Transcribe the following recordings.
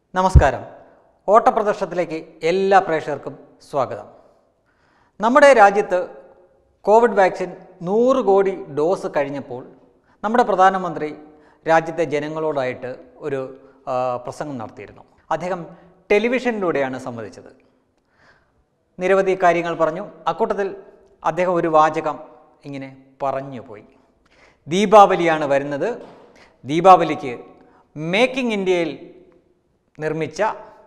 നമസ്കാരം ഓട്ടപ്രദർശനത്തിലേക്ക് എല്ലാ പ്രേക്ഷകർക്കും സ്വാഗതം നമ്മുടെ രാജ്യത്ത് കോവിഡ് വാക്സിൻ നൂറ് കോടി ഡോസ് കഴിഞ്ഞപ്പോൾ നമ്മുടെ പ്രധാനമന്ത്രി രാജ്യത്തെ ജനങ്ങളോടായിട്ട് ഒരു ആ, പ്രസംഗം നടത്തിയിരുന്നു അദ്ദേഹം ടെലിവിഷനിലൂടെയാണ് സംവദിച്ചത് നിരവധി കാര്യങ്ങൾ പറഞ്ഞു അക്കൂട്ടത്തിൽ അദ്ദേഹം ഒരു വാചകം ഇങ്ങനെ പറഞ്ഞു പോയി ദീപാവലിയാണ് വരുന്നത് ദീപാവലിക്ക് മേക്കിംഗ് ഇന്ത്യയിൽ നിർമ്മിച്ച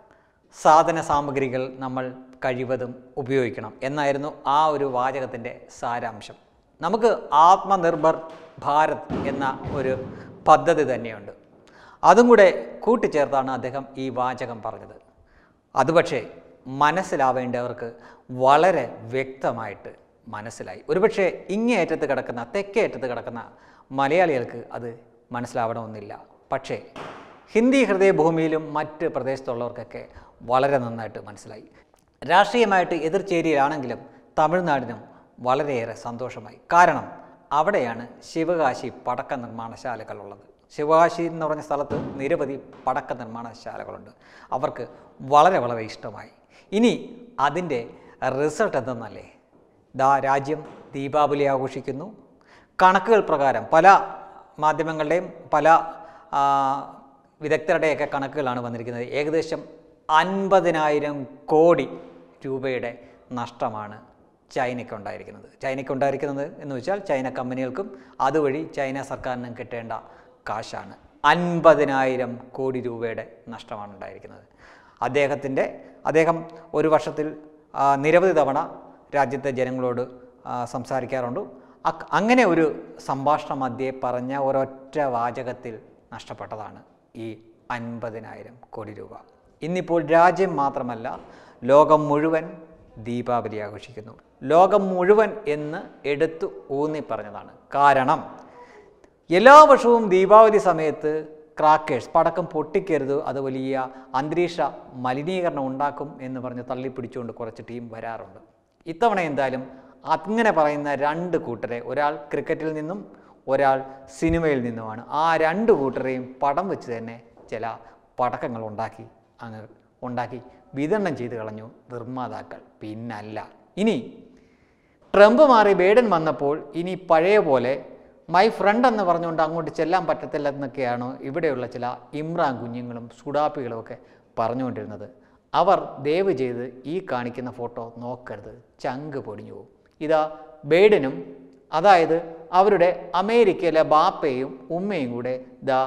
സാധന സാമഗ്രികൾ നമ്മൾ കഴിവതും ഉപയോഗിക്കണം എന്നായിരുന്നു ആ ഒരു വാചകത്തിൻ്റെ സാരാംശം നമുക്ക് ആത്മനിർഭർ ഭാരത് എന്ന ഒരു പദ്ധതി തന്നെയുണ്ട് അതും കൂടെ കൂട്ടിച്ചേർത്താണ് അദ്ദേഹം ഈ വാചകം പറഞ്ഞത് അത് പക്ഷേ മനസ്സിലാവേണ്ടവർക്ക് വളരെ വ്യക്തമായിട്ട് മനസ്സിലായി ഒരുപക്ഷെ ഇങ്ങേയറ്റത്ത് കിടക്കുന്ന തെക്കേ അറ്റത്ത് കിടക്കുന്ന മലയാളികൾക്ക് അത് മനസ്സിലാവണമെന്നില്ല പക്ഷേ ഹിന്ദി ഹൃദയഭൂമിയിലും മറ്റ് പ്രദേശത്തുള്ളവർക്കൊക്കെ വളരെ നന്നായിട്ട് മനസ്സിലായി രാഷ്ട്രീയമായിട്ട് എതിർചേരിയിലാണെങ്കിലും തമിഴ്നാടിനും വളരെയേറെ സന്തോഷമായി കാരണം അവിടെയാണ് ശിവകാശി പടക്ക നിർമ്മാണശാലകളുള്ളത് ശിവകാശി എന്ന് പറഞ്ഞ സ്ഥലത്ത് നിരവധി പടക്ക നിർമ്മാണശാലകളുണ്ട് അവർക്ക് വളരെ വളരെ ഇഷ്ടമായി ഇനി അതിൻ്റെ റിസൾട്ട് എന്തെന്നല്ലേ ദാ രാജ്യം ദീപാവലി ആഘോഷിക്കുന്നു കണക്കുകൾ പ്രകാരം പല മാധ്യമങ്ങളുടെയും പല ആ, വിദഗ്ധരുടെയൊക്കെ കണക്കുകളാണ് വന്നിരിക്കുന്നത് ഏകദേശം അൻപതിനായിരം കോടി രൂപയുടെ നഷ്ടമാണ് ചൈനയ്ക്ക് ഉണ്ടായിരിക്കുന്നത് ചൈനയ്ക്ക് ഉണ്ടായിരിക്കുന്നത് എന്ന് വെച്ചാൽ ചൈന കമ്പനികൾക്കും അതുവഴി ചൈന സർക്കാരിനും കിട്ടേണ്ട കാശാണ് അൻപതിനായിരം കോടി രൂപയുടെ നഷ്ടമാണ് ഉണ്ടായിരിക്കുന്നത് അദ്ദേഹത്തിൻ്റെ അദ്ദേഹം ഒരു വർഷത്തിൽ ആ, നിരവധി തവണ രാജ്യത്തെ ജനങ്ങളോട് ആ, സംസാരിക്കാറുണ്ട് അക്- അങ്ങനെ ഒരു സംഭാഷണ മധ്യേ പറഞ്ഞ ഒരൊറ്റ വാചകത്തിൽ നഷ്ടപ്പെട്ടതാണ് ഈ അൻപതിനായിരം കോടി രൂപ ഇന്നിപ്പോൾ രാജ്യം മാത്രമല്ല ലോകം മുഴുവൻ ദീപാവലി ആഘോഷിക്കുന്നു ലോകം മുഴുവൻ എന്ന് എടുത്തു ഊന്നി പറഞ്ഞതാണ് കാരണം എല്ലാ വർഷവും ദീപാവലി സമയത്ത് ക്രാക്കേഴ്സ് പടക്കം പൊട്ടിക്കരുത് അത് വലിയ അന്തരീക്ഷ മലിനീകരണം ഉണ്ടാക്കും എന്ന് പറഞ്ഞ് തള്ളിപ്പിടിച്ചുകൊണ്ട് കുറച്ച് ടീം വരാറുണ്ട് ഇത്തവണ എന്തായാലും അങ്ങനെ പറയുന്ന രണ്ട് കൂട്ടരെ ഒരാൾ ക്രിക്കറ്റിൽ നിന്നും ഒരാൾ സിനിമയിൽ നിന്നുമാണ് ആ രണ്ട് കൂട്ടരെയും പടം വെച്ച് തന്നെ ചില പടക്കങ്ങൾ ഉണ്ടാക്കി അങ്ങ് ഉണ്ടാക്കി വിതരണം ചെയ്ത് കളഞ്ഞു നിർമ്മാതാക്കൾ പിന്നല്ല ഇനി ട്രംപ് മാറി ബൈഡൻ വന്നപ്പോൾ ഇനി പഴയ പോലെ മൈ ഫ്രണ്ട് എന്ന് പറഞ്ഞുകൊണ്ട് അങ്ങോട്ട് ചെല്ലാൻ പറ്റത്തില്ല എന്നൊക്കെയാണ് ഇവിടെയുള്ള ചില ഇമ്രാൻ കുഞ്ഞുങ്ങളും സുഡാപ്പികളും ഒക്കെ പറഞ്ഞുകൊണ്ടിരുന്നത് അവർ ദയവ് ചെയ്ത് ഈ കാണിക്കുന്ന ഫോട്ടോ നോക്കരുത് ചങ്ക് പൊടിഞ്ഞു പോകും ഇതാ ബൈഡനും അതായത് അവരുടെ അമേരിക്കയിലെ ബാപ്പയും ഉമ്മയും കൂടെ ദാ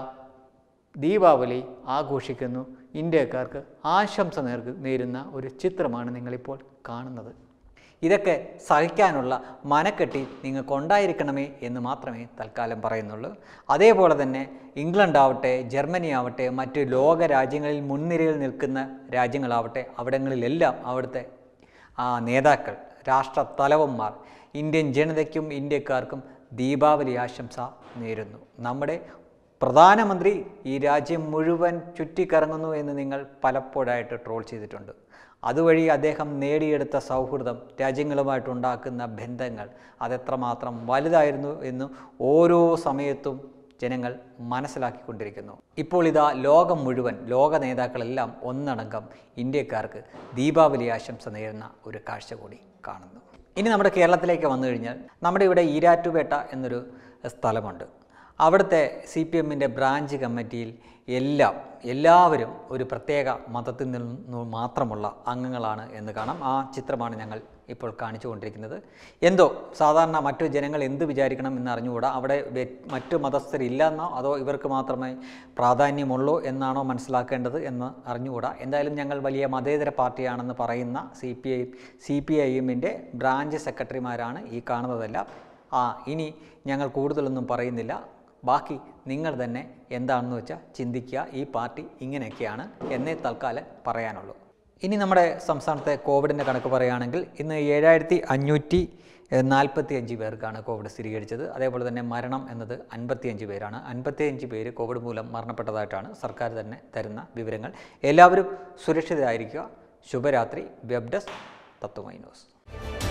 ദീപാവലി ആഘോഷിക്കുന്നു ഇന്ത്യക്കാർക്ക് ആശംസ നേർക്ക് നേരുന്ന ഒരു ചിത്രമാണ് നിങ്ങളിപ്പോൾ കാണുന്നത് ഇതൊക്കെ സഹിക്കാനുള്ള മനക്കെട്ടി നിങ്ങൾക്കുണ്ടായിരിക്കണമേ എന്ന് മാത്രമേ തൽക്കാലം പറയുന്നുള്ളൂ അതേപോലെ തന്നെ ഇംഗ്ലണ്ട് ആവട്ടെ ജർമ്മനി ആവട്ടെ മറ്റ് ലോക രാജ്യങ്ങളിൽ മുൻനിരയിൽ നിൽക്കുന്ന രാജ്യങ്ങളാവട്ടെ അവിടങ്ങളിലെല്ലാം അവിടുത്തെ ആ നേതാക്കൾ രാഷ്ട്ര തലവന്മാർ ഇന്ത്യൻ ജനതയ്ക്കും ഇന്ത്യക്കാർക്കും ദീപാവലി ആശംസ നേരുന്നു നമ്മുടെ പ്രധാനമന്ത്രി ഈ രാജ്യം മുഴുവൻ ചുറ്റിക്കറങ്ങുന്നു എന്ന് നിങ്ങൾ പലപ്പോഴായിട്ട് ട്രോൾ ചെയ്തിട്ടുണ്ട് അതുവഴി അദ്ദേഹം നേടിയെടുത്ത സൗഹൃദം രാജ്യങ്ങളുമായിട്ടുണ്ടാക്കുന്ന ബന്ധങ്ങൾ അതെത്രമാത്രം വലുതായിരുന്നു എന്ന് ഓരോ സമയത്തും ജനങ്ങൾ മനസ്സിലാക്കിക്കൊണ്ടിരിക്കുന്നു ഇപ്പോൾ ഇതാ ലോകം മുഴുവൻ ലോക നേതാക്കളെല്ലാം ഒന്നടങ്കം ഇന്ത്യക്കാർക്ക് ദീപാവലി ആശംസ നേരുന്ന ഒരു കാഴ്ച കൂടി കാണുന്നു ഇനി നമ്മുടെ കേരളത്തിലേക്ക് വന്നു കഴിഞ്ഞാൽ നമ്മുടെ ഇവിടെ ഈരാറ്റുപേട്ട എന്നൊരു സ്ഥലമുണ്ട് അവിടുത്തെ സി പി എമ്മിൻ്റെ ബ്രാഞ്ച് കമ്മിറ്റിയിൽ എല്ലാം എല്ലാവരും ഒരു പ്രത്യേക മതത്തിൽ നിന്ന് മാത്രമുള്ള അംഗങ്ങളാണ് എന്ന് കാണാം ആ ചിത്രമാണ് ഞങ്ങൾ ഇപ്പോൾ കാണിച്ചുകൊണ്ടിരിക്കുന്നത് എന്തോ സാധാരണ മറ്റു ജനങ്ങൾ എന്ത് വിചാരിക്കണം എന്ന് അറിഞ്ഞുകൂടാ അവിടെ വ്യ- മറ്റു മതസ്ഥരില്ലെന്നോ അതോ ഇവർക്ക് മാത്രമേ പ്രാധാന്യമുള്ളൂ എന്നാണോ മനസ്സിലാക്കേണ്ടത് എന്ന് അറിഞ്ഞുകൂടാ എന്തായാലും ഞങ്ങൾ വലിയ മതേതര പാർട്ടിയാണെന്ന് പറയുന്ന C P I C P I എമ്മിൻ്റെ ബ്രാഞ്ച് സെക്രട്ടറിമാരാണ് ഈ കാണുന്നതെല്ലാം ആ ഇനി ഞങ്ങൾ കൂടുതലൊന്നും പറയുന്നില്ല ബാക്കി നിങ്ങൾ തന്നെ എന്താണെന്ന് വെച്ചാൽ ചിന്തിക്കുക ഈ പാർട്ടി ഇങ്ങനെയൊക്കെയാണ് എന്നേ തൽക്കാലം പറയാനുള്ളൂ ഇനി നമ്മുടെ സംസ്ഥാനത്തെ കോവിഡിൻ്റെ കണക്ക് പറയുകയാണെങ്കിൽ ഇന്ന് ഏഴായിരത്തി അഞ്ഞൂറ്റി നാൽപ്പത്തി അഞ്ച് പേർക്കാണ് കോവിഡ് സ്ഥിരീകരിച്ചത് അതേപോലെ തന്നെ മരണം എന്നത് അൻപത്തിയഞ്ച് പേരാണ് അൻപത്തിയഞ്ച് പേര് കോവിഡ് മൂലം മരണപ്പെട്ടതായിട്ടാണ് സർക്കാർ തന്നെ തരുന്ന വിവരങ്ങൾ എല്ലാവരും സുരക്ഷിതരായിരിക്കുക ശുഭരാത്രി വെബ് ഡെസ്ക് തത്വമൈ ന്യൂസ്